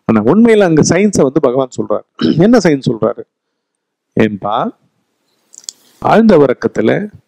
ஆனா உண்மையில அங்க சயின்ஸை வந்து பகவான் சொல்றாரு என்ன சயின்ஸ் சொல்றாரு ஏன்பா ஆழ்ந்த உறக்கத்துல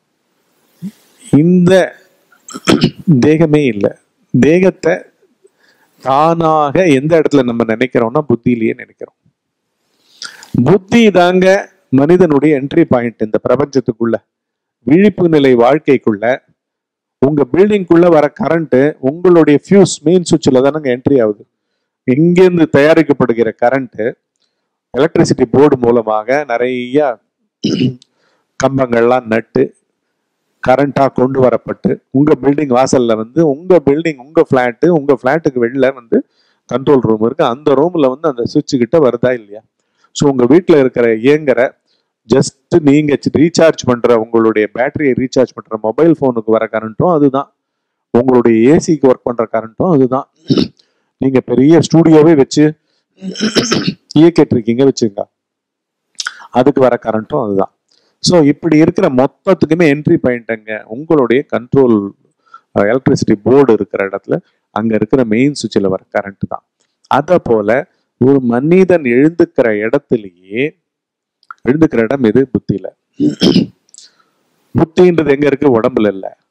இந்த தேகமே இல்லை தேகத்தை தானாக எந்த இடத்துல நம்ம நினைக்கிறோம்னா புத்தியிலேயே நினைக்கிறோம் புத்தி தாங்க மனிதனுடைய என்ட்ரி பாயிண்ட் இந்த பிரபஞ்சத்துக்குள்ள விழிப்பு நிலை வாழ்க்கைக்குள்ள உங்க பில்டிங்குள்ள வர கரண்ட் உங்களுடைய ஃபியூஸ் மெயின் சுவிட்சில் தானங்க என்ட்ரி ஆகுது இங்கேருந்து தயாரிக்கப்படுகிற கரண்ட் எலக்ட்ரிசிட்டி போர்டு மூலமாக நிறைய கம்பங்கள்லாம் நட்டு கரண்டா கொண்டு வரப்பட்டு உங்க பில்டிங் வாசல்ல வந்து உங்க பில்டிங் உங்க ஃபிளாட்டு உங்க ஃபிளாட்டுக்கு வெளில வந்து கண்ட்ரோல் ரூம் இருக்கு அந்த ரூம்ல வந்து அந்த சுவிட்ச் கிட்ட வருதா இல்லையா ஸோ உங்க வீட்டில் இருக்கிற இயங்குற ஜஸ்ட் நீங்க ரீசார்ஜ் பண்ற உங்களுடைய பேட்டரியை ரீசார்ஜ் பண்ற மொபைல் ஃபோனுக்கு வர கரண்ட்டும் அதுதான் உங்களுடைய ஏசிக்கு ஒர்க் பண்ற கரண்ட்டும் அதுதான் நீங்க பெரிய ஸ்டூடியோவே வச்சு இயக்கிட்டு இருக்கீங்க வச்சுங்க அதுக்கு வர கரண்ட்டும் அதுதான் ஸோ இப்படி இருக்கிற மொத்தத்துக்குமே என்ட்ரி பாயிண்ட்டுங்க உங்களுடைய கண்ட்ரோல் எலக்ட்ரிசிட்டி போர்டு இருக்கிற இடத்துல அங்க இருக்கிற மெயின் சுவிட்சில் வர கரண்ட் தான் அதை போல ஒரு மனிதன் எழுந்துக்கிற இடத்துலயே எழுந்துக்கிற இடம் எது புத்தியில புத்தின்றது எங்க இருக்கு உடம்புல இல்ல